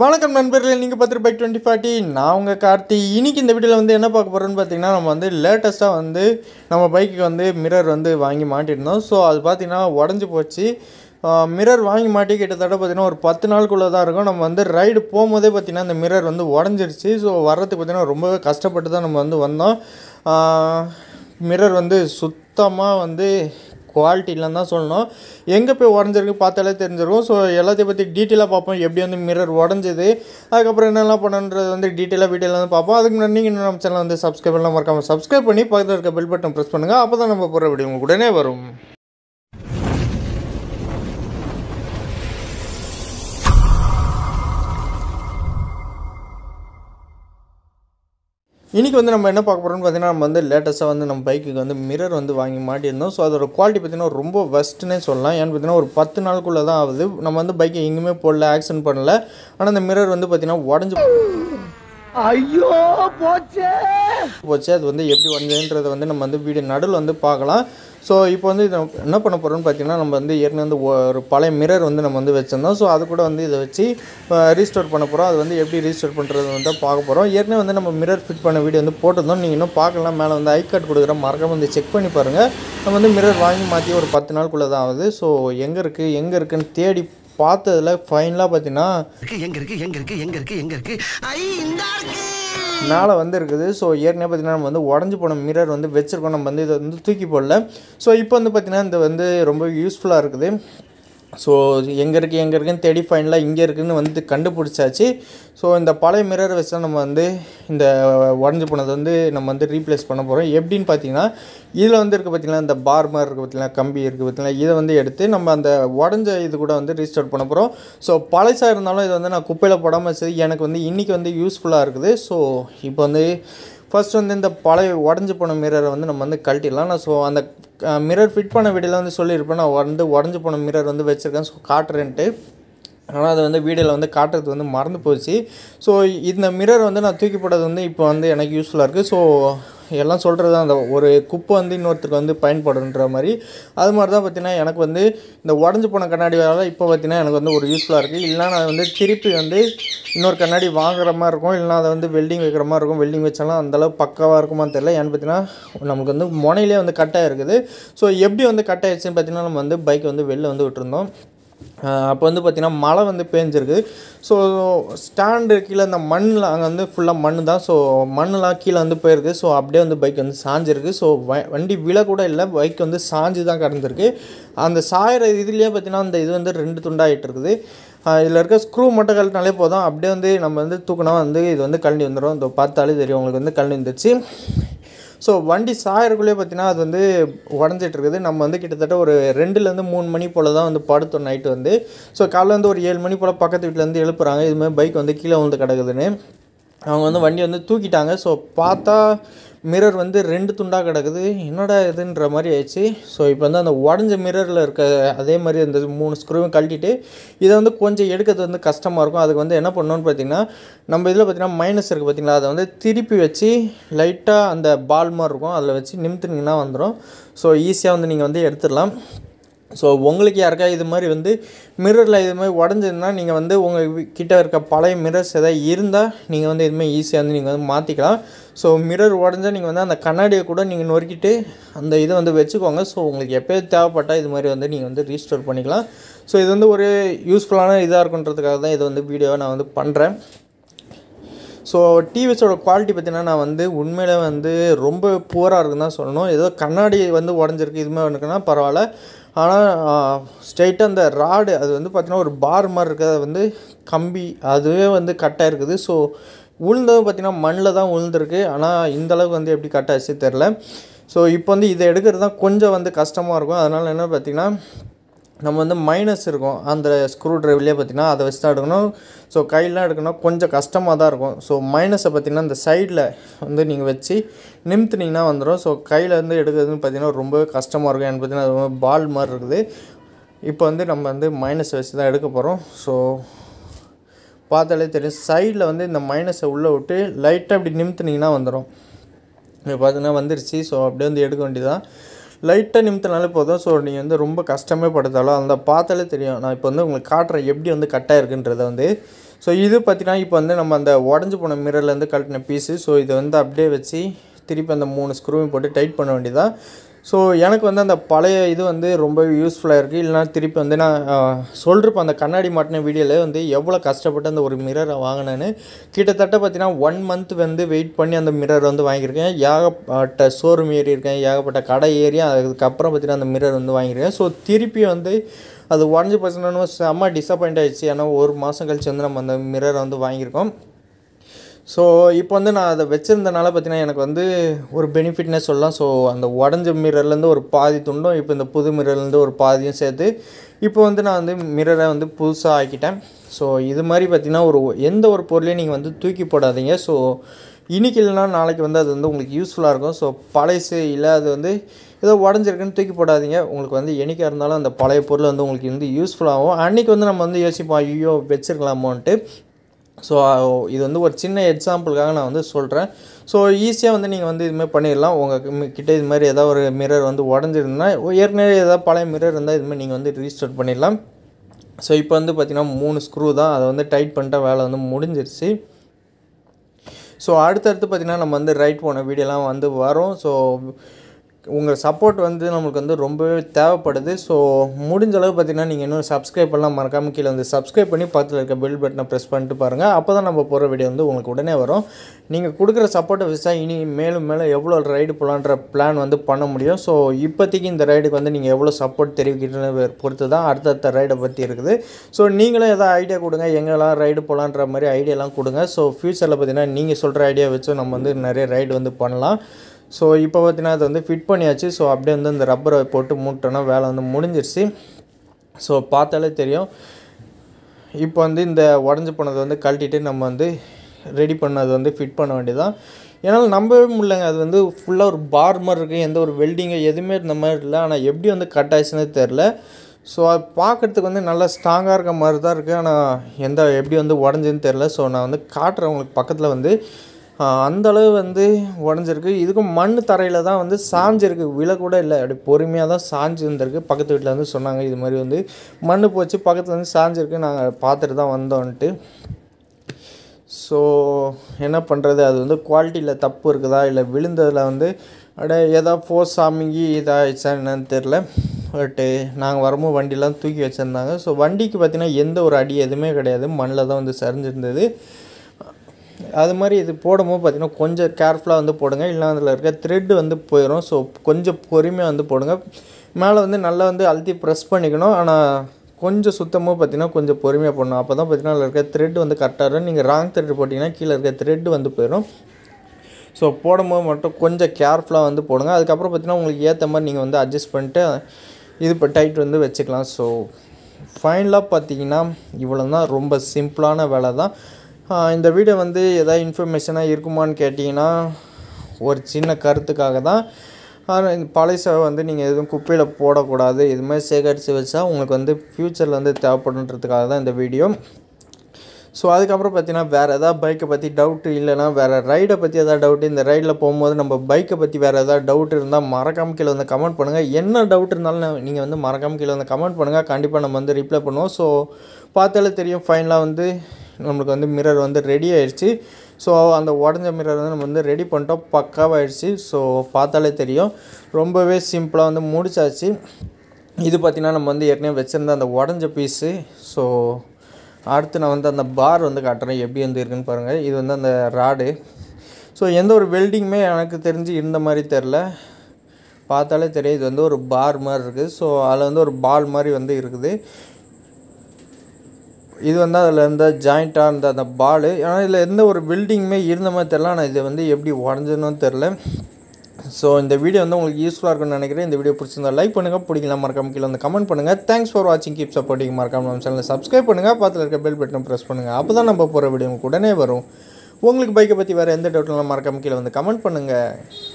வணக்கம் நண்பர்களே நீங்கள் பார்த்துட்டு பைக் டுவெண்ட்டி ஃபார்ட்டி நான் உங்கள் கார்த்தி இன்னைக்கு இந்த வீடியோவில் வந்து என்ன பார்க்க போகிறோன்னு பார்த்தீங்கன்னா நம்ம வந்து லேட்டஸ்ட்டாக வந்து நம்ம பைக்குக்கு வந்து மிரர் வந்து வாங்கி மாட்டியிருந்தோம் ஸோ அது பார்த்தீங்கன்னா உடஞ்சி போச்சு மிரர் வாங்கி மாட்டி கிட்டத்தட்ட பார்த்தீங்கன்னா ஒரு பத்து நாளுக்குள்ளே தான் இருக்கும் நம்ம வந்து ரைடு போகும்போதே பார்த்தீங்கன்னா அந்த மிரர் வந்து உடஞ்சிருச்சு ஸோ வர்றதுக்கு பார்த்தீங்கன்னா ரொம்பவே கஷ்டப்பட்டு தான் நம்ம வந்து வந்தோம் மிரர் வந்து சுத்தமாக வந்து குவாலிட்டி இல்லைன்னு தான் சொல்லணும் எங்கே போய் உடஞ்சிருக்கு பார்த்தாலே தெரிஞ்சிருக்கும் ஸோ எல்லாத்தையும் பற்றி டீட்டெயிலாக பார்ப்போம் எப்படி வந்து மிரர் உடஞ்சது அதுக்கப்புறம் என்னெல்லாம் பண்ணுன்றது வந்து டீட்டெயிலாக வீடியோவில் வந்து பார்ப்போம் அதுக்கு முன்னாடி நீங்கள் இன்னும் நம்ம சேனல் வந்து சப்ஸ்கிரைப் பண்ணலாம் மறக்காமல் சப்ஸ்கிரைப் பண்ணி பக்கத்தில் இருக்க பெல் பட்டன் ப்ரெஸ் பண்ணுங்கள் அப்போ தான் நம்ம போகிற வீடியோ உங்களுக்கு உடனே வரும் இன்றைக்கி வந்து நம்ம என்ன பார்க்க போகிறோம்னு பார்த்தீங்கன்னா நம்ம வந்து லேட்டஸ்ட்டாக வந்து நம்ம பைக்குக்கு வந்து மிரர் வந்து வாங்கி மாட்டியிருந்தோம் ஸோ அதோட குவாலிட்டி பார்த்தீங்கன்னா ரொம்ப பெஸ்ட்டுன்னே சொல்லலாம் ஏன்னு பார்த்தீங்கன்னா ஒரு பத்து நாளுக்குள்ளே தான் ஆகுது நம்ம வந்து பைக்கை எங்கேயுமே போடல ஆக்சிடென்ட் பண்ணல ஆனால் அந்த மிரர் வந்து பார்த்தீங்கன்னா உடஞ்சி ஐயோ போச்சே போச்சு அது வந்து எப்படி வந்ததுன்றதை வந்து நம்ம வந்து வீடியோ நடுவில் வந்து பார்க்கலாம் ஸோ இப்போ வந்து இதை என்ன பண்ண போகிறோம்னு பார்த்தீங்கன்னா நம்ம வந்து ஏற்கனவே வந்து ஒரு பழைய மிரர் வந்து நம்ம வந்து வச்சுருந்தோம் ஸோ அது கூட வந்து இதை வச்சு ரீஸ்டோர் பண்ண போகிறோம் அது வந்து எப்படி ரீஸ்டோர் பண்ணுறது வந்து பார்க்க போகிறோம் ஏற்கனவே வந்து நம்ம மிரர் ஃபிட் பண்ண வீடியோ வந்து போட்டிருந்தோம் நீங்கள் இன்னும் பார்க்கலாம் மேலே வந்து ஐ கார்டு கொடுக்குற மறக்காம வந்து செக் பண்ணி பாருங்கள் நம்ம வந்து மிரர் வாங்கி மாற்றி ஒரு பத்து நாளுக்குள்ளே தான் ஆகுது ஸோ எங்கே இருக்குது எங்கே இருக்குன்னு தேடி பார்த்ததில் ஃபைனலாக பார்த்தீங்கன்னா எங்க இருக்கு எங்க இருக்கு எங்க இருக்கு எங்க இருக்கு ஐ இந்த இருக்கு மேலே வந்து இருக்குது ஸோ ஏற்கனவே பார்த்தீங்கன்னா நம்ம வந்து உடஞ்சி போன மிரர் வந்து வச்சுருக்கோம் நம்ம வந்து இதை வந்து தூக்கி போடல ஸோ இப்போ வந்து பார்த்திங்கன்னா இந்த வந்து ரொம்ப யூஸ்ஃபுல்லாக இருக்குது ஸோ எங்கே இருக்குது எங்கே இருக்குன்னு தேடி ஃபைனலாக இங்கே இருக்குதுன்னு வந்து கண்டுபிடிச்சாச்சு ஸோ இந்த பழைய மிரர் வச்சு தான் நம்ம வந்து இந்த உடஞ்சி போனது வந்து நம்ம வந்து ரீப்ளேஸ் பண்ண போகிறோம் எப்படின்னு பார்த்தீங்கன்னா இதில் வந்து இருக்குது பார்த்தீங்கன்னா இந்த பார் மாதிரி இருக்குது பார்த்தீங்கன்னா கம்பி இருக்குது பார்த்தீங்கன்னா இதை வந்து எடுத்து நம்ம அந்த உடஞ்ச இது கூட வந்து ரீஸ்டார்ட் பண்ண போகிறோம் ஸோ பழசாக இருந்தாலும் இது வந்து நான் குப்பையில் போடாமல் வச்சது எனக்கு வந்து இன்றைக்கி வந்து யூஸ்ஃபுல்லாக இருக்குது ஸோ இப்போ வந்து ஃபர்ஸ்ட் வந்து இந்த பழைய உடஞ்சி போன மிரரை வந்து நம்ம வந்து கழட்டிடலாம் நான் ஸோ அந்த மிரர் ஃபிட் பண்ண வீடியோவில் வந்து சொல்லியிருப்பேன் நான் வந்து உடஞ்சி போன மிரர் வந்து வச்சுருக்கேன் ஸோ காட்டுறேன்ட்டு ஆனால் அது வந்து வீடியோவில் வந்து காட்டுறது வந்து மறந்து போச்சு ஸோ இந்த மிரர் வந்து நான் தூக்கி போட்டது வந்து இப்போ வந்து எனக்கு யூஸ்ஃபுல்லாக இருக்குது ஸோ எல்லாம் சொல்கிறது அந்த ஒரு குப்பை வந்து இன்னொருத்தருக்கு வந்து பயன்படுன்ற மாதிரி அது மாதிரி தான் பார்த்தீங்கன்னா எனக்கு வந்து இந்த உடஞ்சி போன கண்ணாடியால் இப்போ பார்த்தீங்கன்னா எனக்கு வந்து ஒரு யூஸ்ஃபுல்லாக இருக்குது இல்லைனா நான் வந்து திருப்பி வந்து இன்னொரு கண்ணாடி வாங்குற மாதிரி இருக்கும் இல்லைனா அதை வந்து வெல்டிங் வைக்கிற மாதிரி இருக்கும் வெல்டிங் வச்சாலும் அந்தளவு பக்காவாக இருக்குமான்னு தெரியல ஏன்னு பார்த்தீங்கன்னா நமக்கு வந்து முனையிலே வந்து கட்டாக இருக்குது ஸோ எப்படி வந்து கட்டாயிடுச்சுன்னு பார்த்தீங்கன்னா நம்ம வந்து பைக் வந்து வெளில வந்து விட்டுருந்தோம் அப்போ வந்து பார்த்திங்கன்னா மழை வந்து பேஞ்சிருக்கு ஸோ ஸ்டாண்டு கீழே இந்த மண்ணில் அங்கே வந்து ஃபுல்லாக மண் தான் ஸோ மண்ணெலாம் கீழே வந்து போயிருக்கு ஸோ அப்படியே வந்து பைக் வந்து சாஞ்சிருக்கு ஸோ வண்டி விழக்கூட இல்லை பைக் வந்து சாஞ்சு தான் கடந்திருக்கு அந்த சாயிற இதுலேயே பார்த்தீங்கன்னா அந்த இது வந்து ரெண்டு துண்டாகிட்டு இருக்குது இதில் இருக்க ஸ்க்ரூ மட்டும் கழட்டினாலே போதும் அப்படியே வந்து நம்ம வந்து தூக்கினா வந்து இது வந்து கழண்டி வந்துடும் இந்த பார்த்தாலே தெரியும் உங்களுக்கு வந்து கழண்டி வந்துச்சு ஸோ வண்டி சாயறக்குள்ளே பார்த்தீங்கன்னா அது வந்து உடஞ்சிட்டு இருக்குது நம்ம வந்து கிட்டத்தட்ட ஒரு ரெண்டுலேருந்து மூணு மணி போல் தான் வந்து படுத்தோம் நைட்டு வந்து ஸோ காலைல வந்து ஒரு ஏழு மணி போல் பக்கத்து வீட்டிலேருந்து எழுப்புறாங்க இதுமாதிரி பைக் வந்து கீழே வந்து கிடக்குதுன்னு அவங்க வந்து வண்டி வந்து தூக்கிட்டாங்க ஸோ பார்த்தா மிரர் வந்து ரெண்டு துண்டாக கிடக்குது என்னடா இதுன்ற மாதிரி ஆயிடுச்சு ஸோ இப்போ வந்து அந்த உடஞ்ச மிரரில் இருக்க அதே மாதிரி அந்த மூணு ஸ்க்ரூவும் கழட்டிட்டு இதை வந்து கொஞ்சம் எடுக்கிறது வந்து கஷ்டமாக இருக்கும் அதுக்கு வந்து என்ன பண்ணணும்னு பார்த்தீங்கன்னா நம்ம இதில் பார்த்தீங்கன்னா மைனஸ் இருக்குது பார்த்தீங்களா அதை வந்து திருப்பி வச்சு லைட்டாக அந்த பால் மாதிரி இருக்கும் அதில் வச்சு நிமித்துனீங்கன்னா வந்துடும் ஸோ ஈஸியாக வந்து நீங்கள் வந்து எடுத்துடலாம் ஸோ உங்களுக்கு யாருக்கா இது மாதிரி வந்து மிரரில் இது மாதிரி உடஞ்சதுன்னா நீங்கள் வந்து உங்கள் கிட்ட இருக்க பழைய மிரர்ஸ் எதாவது இருந்தால் நீங்கள் வந்து இதுமாதிரி ஈஸியாக வந்து நீங்கள் வந்து மாற்றிக்கலாம் ஸோ மிரர் உடஞ்சால் நீங்கள் வந்து அந்த கண்ணாடியை கூட நீங்கள் நொறுக்கிட்டு அந்த இதை வந்து வச்சுக்கோங்க ஸோ உங்களுக்கு எப்போயும் தேவைப்பட்டால் இது மாதிரி வந்து நீங்கள் வந்து ரீஸ்டோர் பண்ணிக்கலாம் ஸோ இது வந்து ஒரு யூஸ்ஃபுல்லான இதாக இருக்குன்றதுக்காக தான் இது வந்து வீடியோவை நான் வந்து பண்ணுறேன் ஸோ டிவிஸோட குவாலிட்டி பார்த்தீங்கன்னா நான் வந்து உண்மையில வந்து ரொம்ப புவராக இருக்குன்னு தான் சொல்லணும் ஏதோ கண்ணாடி வந்து உடஞ்சிருக்கு இதுமாதிரி இருக்குன்னா பரவாயில்ல ஆனால் ஸ்ட்ரைட்டாக அந்த ராடு அது வந்து பார்த்திங்கன்னா ஒரு பார் மாதிரி இருக்கிறது வந்து கம்பி அதுவே வந்து கட்டாக இருக்குது ஸோ உளுந்ததும் பார்த்திங்கன்னா மண்ணில் தான் உளுந்துருக்கு ஆனால் இந்தளவுக்கு வந்து எப்படி கட்டாச்சு தெரில ஸோ இப்போ வந்து இதை எடுக்கிறது தான் கொஞ்சம் வந்து கஷ்டமாக இருக்கும் அதனால் என்ன பார்த்திங்கன்னா நம்ம வந்து மைனஸ் இருக்கும் அந்த ஸ்க்ரூ ட்ரைவ்லேயே பார்த்திங்கன்னா அதை வச்சு தான் எடுக்கணும் ஸோ கையிலாம் எடுக்கணும் கொஞ்சம் கஷ்டமாக தான் இருக்கும் ஸோ மைனஸை பார்த்திங்கன்னா இந்த சைடில் வந்து நீங்கள் வச்சு நிமித்துனீங்கன்னா வந்துடும் ஸோ கையில் வந்து எடுக்கிறதுன்னு பார்த்திங்கன்னா ரொம்பவே கஷ்டமாக இருக்கும் எனக்கு பார்த்திங்கன்னா ரொம்ப பால் மாதிரி இருக்குது இப்போ வந்து நம்ம வந்து மைனஸ் வச்சு தான் எடுக்க போகிறோம் ஸோ பார்த்தாலே தெரியும் சைடில் வந்து இந்த மைனஸை உள்ளே விட்டு லைட்டாக இப்படி நிமித்துனீங்கன்னா வந்துடும் இப்போ பார்த்தீங்கன்னா வந்துருச்சு ஸோ அப்படியே வந்து எடுக்க வேண்டியதான் லைட்டாக நிமித்தினாலே போதும் ஸோ நீங்கள் வந்து ரொம்ப கஷ்டமே படுத்தாலும் அந்த பார்த்தாலே தெரியும் நான் இப்போ வந்து உங்களுக்கு காட்டுறேன் எப்படி வந்து கட்டாக இருக்குன்றதை வந்து ஸோ இது பார்த்தீங்கன்னா இப்போ வந்து நம்ம அந்த உடஞ்சி போன மிரர்லேருந்து கழட்டின பீஸு ஸோ இதை வந்து அப்படியே வச்சு திருப்பி அந்த மூணு ஸ்க்ரூவையும் போட்டு டைட் பண்ண வேண்டியதான் ஸோ எனக்கு வந்து அந்த பழைய இது வந்து ரொம்ப யூஸ்ஃபுல்லாக இருக்குது இல்லைனா திருப்பி வந்து நான் சொல்கிறப்ப அந்த கண்ணாடி மாட்டின வீடியோவில் வந்து எவ்வளோ கஷ்டப்பட்டு அந்த ஒரு மிரரை வாங்கினேன்னு கிட்டத்தட்ட பார்த்தீங்கன்னா ஒன் மந்த் வந்து வெயிட் பண்ணி அந்த மிரர் வந்து வாங்கியிருக்கேன் ஏகப்பட்ட ஷோரூம் ஏறி இருக்கேன் ஏகப்பட்ட கடை ஏறி அதுக்கப்புறம் பார்த்தீங்கன்னா அந்த மிரர் வந்து வாங்கியிருக்கேன் ஸோ திருப்பி வந்து அது உடஞ்சி போச்சுன்னு செம்ம டிசப்பாயிண்ட் ஆயிடுச்சு ஏன்னா ஒரு மாதம் கழிச்சு வந்து நம்ம அந்த மிரரை வந்து வாங்கியிருக்கோம் ஸோ இப்போ வந்து நான் அதை வச்சுருந்தனால பார்த்தீங்கன்னா எனக்கு வந்து ஒரு பெனிஃபிட்னே சொல்லலாம் ஸோ அந்த உடஞ்ச மிரர்லேருந்து ஒரு பாதி துண்டும் இப்போ இந்த புது மிரர்லேருந்து ஒரு பாதியும் சேர்த்து இப்போ வந்து நான் வந்து மிரரை வந்து புதுசாக ஆக்கிட்டேன் ஸோ இது மாதிரி பார்த்தீங்கன்னா ஒரு எந்த ஒரு பொருளையும் நீங்கள் வந்து தூக்கி போடாதீங்க ஸோ இன்றைக்கி இல்லைனா நாளைக்கு வந்து அது வந்து உங்களுக்கு யூஸ்ஃபுல்லாக இருக்கும் ஸோ பழசு இல்லை அது வந்து ஏதோ உடஞ்சிருக்குன்னு தூக்கி போடாதீங்க உங்களுக்கு வந்து என்னைக்காக இருந்தாலும் அந்த பழைய பொருள் வந்து உங்களுக்கு வந்து யூஸ்ஃபுல்லாகும் அன்றைக்கி வந்து நம்ம வந்து யோசிப்போம் ஐயோ வச்சிருக்கலாமோன்ட்டு ஸோ இது வந்து ஒரு சின்ன எக்ஸாம்பிளுக்காக நான் வந்து சொல்கிறேன் ஸோ ஈஸியாக வந்து நீங்கள் வந்து இதுமாதிரி பண்ணிடலாம் உங்கள் கிட்ட இது மாதிரி ஏதாவது ஒரு மிரர் வந்து உடஞ்சிருந்தா ஏற்கனவே ஏதாவது பழைய மிரர் இருந்தால் இதுமாதிரி நீங்கள் வந்து ரீஸ்டார்ட் பண்ணிடலாம் ஸோ இப்போ வந்து பார்த்திங்கன்னா மூணு ஸ்க்ரூ தான் அதை வந்து டைட் பண்ணிட்டா வேலை வந்து முடிஞ்சிருச்சு ஸோ அடுத்தடுத்து பார்த்திங்கன்னா நம்ம வந்து ரைட் போன வீடியோலாம் வந்து வரும் ஸோ உங்கள் சப்போர்ட் வந்து நம்மளுக்கு வந்து ரொம்பவே தேவைப்படுது ஸோ முடிஞ்ச அளவு பார்த்திங்கன்னா நீங்கள் இன்னும் சப்ஸ்கிரைப் பண்ணலாம் மறக்காமல் கீழே வந்து சப்ஸ்கிரைப் பண்ணி பக்கத்தில் இருக்க பெல் பட்டனை ப்ரெஸ் பண்ணிட்டு பாருங்கள் அப்போ தான் நம்ம போகிற வீடியோ வந்து உங்களுக்கு உடனே வரும் நீங்கள் கொடுக்குற சப்போர்ட்டை வச்சா இனி மேலும் மேலும் எவ்வளோ ரைடு போகலான்ற பிளான் வந்து பண்ண முடியும் ஸோ இப்போதைக்கு இந்த ரைடுக்கு வந்து நீங்கள் எவ்வளோ சப்போர்ட் தெரிவிக்கிறீங்கன்னு பொறுத்து தான் அடுத்தடுத்த ரைடை பற்றி இருக்குது ஸோ நீங்களும் எதாவது ஐடியா கொடுங்க எங்கெல்லாம் ரைடு போகலான்ற மாதிரி ஐடியாலாம் கொடுங்க ஸோ ஃப்யூச்சரில் பார்த்தீங்கன்னா நீங்கள் சொல்கிற ஐடியா வச்சு நம்ம வந்து நிறைய ரைடு வந்து பண்ணலாம் ஸோ இப்போ பார்த்தீங்கன்னா அதை வந்து ஃபிட் பண்ணியாச்சு ஸோ அப்படியே வந்து அந்த ரப்பரை போட்டு மூட்டோன்னா வேலை வந்து முடிஞ்சிருச்சு ஸோ பார்த்தாலே தெரியும் இப்போ வந்து இந்த உடஞ்சி போனதை வந்து கழட்டிட்டு நம்ம வந்து ரெடி பண்ணது வந்து ஃபிட் பண்ண வேண்டியதான் என்னால் நம்பவே முடியலங்க அது வந்து ஃபுல்லாக ஒரு பார் மாதிரி இருக்குது எந்த ஒரு வெல்டிங்கோ எதுவுமே இந்த மாதிரி இல்லை ஆனால் எப்படி வந்து கட் ஆச்சுன்னே தெரில ஸோ அது பார்க்குறதுக்கு வந்து நல்லா ஸ்ட்ராங்காக இருக்க மாதிரி தான் இருக்குது ஆனால் எந்த எப்படி வந்து உடஞ்சுன்னு தெரில ஸோ நான் வந்து காட்டுறேன் உங்களுக்கு பக்கத்தில் வந்து அந்த அளவு வந்து உடஞ்சிருக்கு இதுக்கும் மண் தரையில் தான் வந்து சாஞ்சிருக்கு விலை கூட இல்லை அப்படி பொறுமையாக தான் சாஞ்சு இருந்திருக்கு பக்கத்து வீட்டில் வந்து சொன்னாங்க இது மாதிரி வந்து மண் போச்சு பக்கத்தில் வந்து சாஞ்சிருக்கு நாங்கள் பார்த்துட்டு தான் வந்தோன்ட்டு ஸோ என்ன பண்ணுறது அது வந்து குவாலிட்டியில் தப்பு இருக்குதா இல்லை விழுந்ததில் வந்து அட ஏதோ ஃபோர்ஸ் சாமிங்கி இதாகிடுச்சா என்னன்னு தெரில பட்டு நாங்கள் வரும்போது வண்டிலாம் தூக்கி வச்சுருந்தாங்க ஸோ வண்டிக்கு பார்த்திங்கன்னா எந்த ஒரு அடி எதுவுமே கிடையாது மண்ணில் தான் வந்து சரிஞ்சிருந்தது அது மாதிரி இது போடும்போது பார்த்திங்கன்னா கொஞ்சம் கேர்ஃபுல்லாக வந்து போடுங்க இல்லை அதில் இருக்க த்ரெட்டு வந்து போயிடும் ஸோ கொஞ்சம் பொறுமையாக வந்து போடுங்க மேலே வந்து நல்லா வந்து அழுத்தி ப்ரெஸ் பண்ணிக்கணும் ஆனால் கொஞ்சம் சுத்தமாக பார்த்தீங்கன்னா கொஞ்சம் பொறுமையாக போடணும் அப்போ தான் பார்த்தீங்கன்னா அதில் இருக்க த்ரெட் வந்து கரெக்டாக இருக்கும் நீங்கள் ராங் த்ரெட் போட்டிங்கன்னா கீழே இருக்க த்ரெட் வந்து போயிடும் ஸோ போடும்போது மட்டும் கொஞ்சம் கேர்ஃபுல்லாக வந்து போடுங்க அதுக்கப்புறம் பார்த்தீங்கன்னா உங்களுக்கு ஏற்ற மாதிரி நீங்கள் வந்து அட்ஜஸ்ட் பண்ணிட்டு இது இப்போ டைட் வந்து வச்சுக்கலாம் ஸோ ஃபைனலாக பார்த்தீங்கன்னா இவ்வளோ தான் ரொம்ப சிம்பிளான வேலை தான் இந்த வீடியோ வந்து எதாவது இன்ஃபர்மேஷனாக இருக்குமான்னு கேட்டிங்கன்னா ஒரு சின்ன கருத்துக்காக தான் ஆனால் இந்த பழசை வந்து நீங்கள் எதுவும் குப்பையில் போடக்கூடாது இது மாதிரி சேகரித்து வச்சா உங்களுக்கு வந்து ஃப்யூச்சரில் வந்து தேவைப்படுன்றதுக்காக தான் இந்த வீடியோ ஸோ அதுக்கப்புறம் பார்த்தீங்கன்னா வேறு எதாவது பைக்கை பற்றி டவுட்டு இல்லைனா வேறு ரைடை பற்றி எதாவது டவுட்டு இந்த ரைடில் போகும்போது நம்ம பைக்கை பற்றி வேறு எதாவது டவுட் இருந்தால் மறக்காம கீழே வந்து கமெண்ட் பண்ணுங்கள் என்ன டவுட் இருந்தாலும் நீங்கள் வந்து மறக்காம கீழே வந்து கமெண்ட் பண்ணுங்கள் கண்டிப்பாக நம்ம வந்து ரிப்ளை பண்ணுவோம் ஸோ பார்த்தாலே தெரியும் ஃபைனலாக வந்து நம்மளுக்கு வந்து மிரர் வந்து ரெடி ஆயிடுச்சு ஸோ அந்த உடஞ்ச மிரர் வந்து நம்ம வந்து ரெடி பண்ணிட்டோம் பக்காவாகிடுச்சு ஸோ பார்த்தாலே தெரியும் ரொம்பவே சிம்பிளாக வந்து முடிச்சாச்சு இது பார்த்திங்கன்னா நம்ம வந்து ஏற்கனவே வச்சுருந்த அந்த உடஞ்ச பீஸு ஸோ அடுத்து நான் வந்து அந்த பார் வந்து காட்டுறேன் எப்படி வந்து இருக்குன்னு பாருங்கள் இது வந்து அந்த ராடு ஸோ எந்த ஒரு வெல்டிங்குமே எனக்கு தெரிஞ்சு இருந்த மாதிரி தெரில பார்த்தாலே தெரியும் இது வந்து ஒரு பார் மாதிரி இருக்குது ஸோ அதில் வந்து ஒரு பால் மாதிரி வந்து இருக்குது இது வந்து அதில் இருந்த ஜாயிண்ட்டாக இருந்த அந்த பால் ஆனால் இதில் எந்த ஒரு பில்டிங்குமே இருந்த மாதிரி தெரில ஆனால் இது வந்து எப்படி உடஞ்சுன்னு தெரில ஸோ இந்த வீடியோ வந்து உங்களுக்கு யூஸ்ஃபுல்லாக இருக்கும்னு நினைக்கிறேன் இந்த வீடியோ பிடிச்சிருந்தா லைக் பண்ணுங்கள் பிடிக்கலாம் மறக்காம கீழே வந்து கமெண்ட் பண்ணுங்கள் தேங்க்ஸ் ஃபார் வாட்சிங் கீப் சப்போர்ட்டிங் மறக்காம நம்ம சேனலை சப்ஸ்கிரைப் பண்ணுங்கள் பக்கத்தில் இருக்க பெல் பட்டன் ப்ரெஸ் பண்ணுங்கள் அப்போ தான் நம்ம போகிற வீடியோ உங்களுக்கு உடனே வரும் உங்களுக்கு பைக்கை பற்றி வேறு எந்த டவுட்லாம் மறக்காம கீழே வந்து கமெண்ட் பண்ணுங்கள்